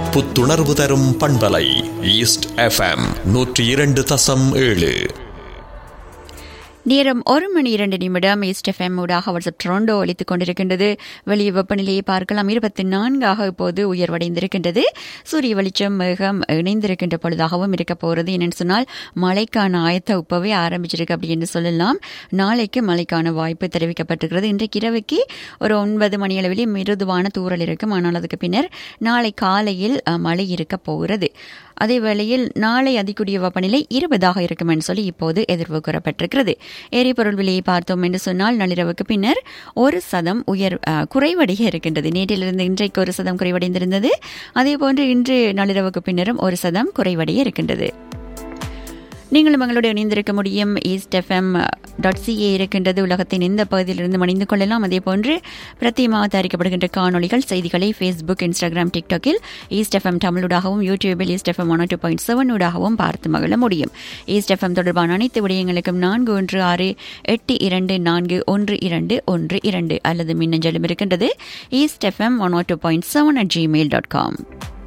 புத்துணர்வு தரும் பண்பலை ஈஸ்ட் எஃப்எம் நூற்றி இரண்டு தசம் ஏழு நேரம் ஒரு மணி இரண்டு நிமிடம் ஈஸ்ட் எஃப்எம் ஊடாக வாட்ஸ்அப் ட்ரோண்டோ ஒழித்துக் கொண்டிருக்கின்றது வெளியே வெப்பநிலையை பார்க்கலாம் இருபத்தி நான்காக இப்போது உயர்வடைந்திருக்கின்றது சூரிய வெளிச்சம் மேகம் இணைந்திருக்கின்ற பொழுதாகவும் இருக்க போகிறது என்னன்னு சொன்னால் மழைக்கான ஆயத்த உப்பவே ஆரம்பிச்சிருக்கு அப்படின்னு சொல்லலாம் நாளைக்கு மழைக்கான வாய்ப்பு தெரிவிக்கப்பட்டிருக்கிறது இன்றைக்கு இரவுக்கு ஒரு ஒன்பது மணி அளவிலே மிருதுவான தூறல் இருக்கும் ஆனால் அதுக்கு பின்னர் நாளை காலையில் அஹ், மழை இருக்க போகிறது அதே வேளையில் நாளை அதிகூடிய வெப்பநிலை இருபதாக இருக்கும் என்று சொல்லி இப்போது எதிர்வு கூறப்பட்டிருக்கிறது எரிபொருள் விலையை பார்த்தோம் என்று சொன்னால் நள்ளிரவுக்கு பின்னர் ஒரு சதம் உயர் அஹ், குறைவடைய இருக்கின்றது நேற்றிலிருந்து இன்றைக்கு ஒரு சதம் குறைவடைந்திருந்தது அதேபோன்று இன்று நள்ளிரவுக்கு பின்னரும் ஒரு சதம் குறைவடைய இருக்கின்றது நீங்களும் எங்களோடு இணைந்திருக்க முடியும் ஈஸ்ட் எஃப்எம் டாட் சிஏ இருக்கின்றது உலகத்தின் எந்த பகுதியிலிருந்து மணிந்து கொள்ளலாம் அதே போன்று பிரத்தியமாக தயாரிக்கப்படுகின்ற காணொளிகள் செய்திகளை ஃபேஸ்புக் இன்ஸ்டாகிராம் டிக்டாக்கில் ஈஸ்ட் எஃப்எம் தமிழூடாகவும் யூடியூபில் East FM one two point seven ஊடாகவும் பார்த்து மகிழ முடியும் ஈஸ்ட் எஃப்எம் தொடர்பான அனைத்து விடயங்களுக்கும் நான்கு ஒன்று ஆறு எட்டு இரண்டு நான்கு ஒன்று இரண்டு ஒன்று இரண்டு அல்லது மின்னஞ்சலும் இருக்கின்றது East FM one two point seven at Gmail dot com